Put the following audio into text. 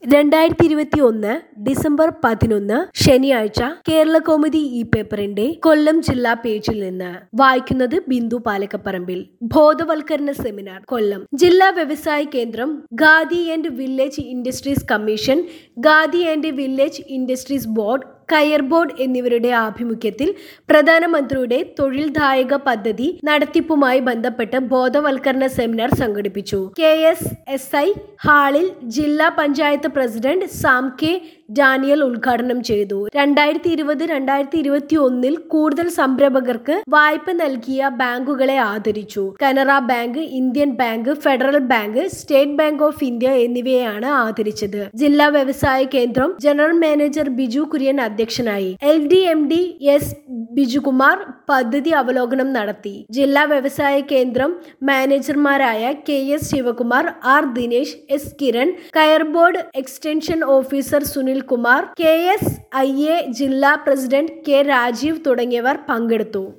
രണ്ടായിരത്തി ഇരുപത്തി ഒന്ന് ഡിസംബർ പതിനൊന്ന് ശനിയാഴ്ച കേരള കോമഡി ഈ പേപ്പറിന്റെ കൊല്ലം ജില്ലാ പേജിൽ നിന്ന് വായിക്കുന്നത് ബിന്ദു പാലക്കപ്പറമ്പിൽ ബോധവൽക്കരണ സെമിനാർ കൊല്ലം ജില്ലാ വ്യവസായ കേന്ദ്രം khadi and village industries commission khadi and village industries board coir board എന്നിവരുടെ ആഭിമുഖ്യത്തിൽ പ്രധാനമന്ത്രിയുടെ തൊഴിൽദായക പദ്ധതി നടത്തിപ്പുമായി ബന്ധപ്പെട്ട് ബോധവൽക്കരണ സെമിനാർ സംഘടിപ്പിച്ചു കെ എസ് എസ് ഐ ഹാളിൽ ജില്ലാ panchayat president Sam K Daniel ഉദ്ഘാടനം ചെയ്തു രണ്ടായിരത്തി ഇരുപത് രണ്ടായിരത്തി ഇരുപത്തി ഒന്നിൽ കൂടുതൽ സംരംഭകർക്ക് വായ്പ നൽകിയ ബാങ്കുകളെ ആദരിച്ചു Canara bank Indian bank federal bank state bank of India എന്നിവയെയാണ് ആദരിച്ചത് ജില്ലാ വ്യവസായ കേന്ദ്രം ജനറൽ മാനേജർ ബിജു കുര്യൻ അധ്യക്ഷനായി L D M D S Bijukumar പദ്ധതി അവലോകനം നടത്തി ജില്ലാ വ്യവസായ കേന്ദ്രം മാനേജർമാരായ K S Sivakumar R Dinesh S Kiran coir board extension officer Sunil Kumar K S I A ജില്ലാ പ്രസിഡന്റ് കെ രാജീവ് തുടങ്ങിയവർ പങ്കെടുത്തു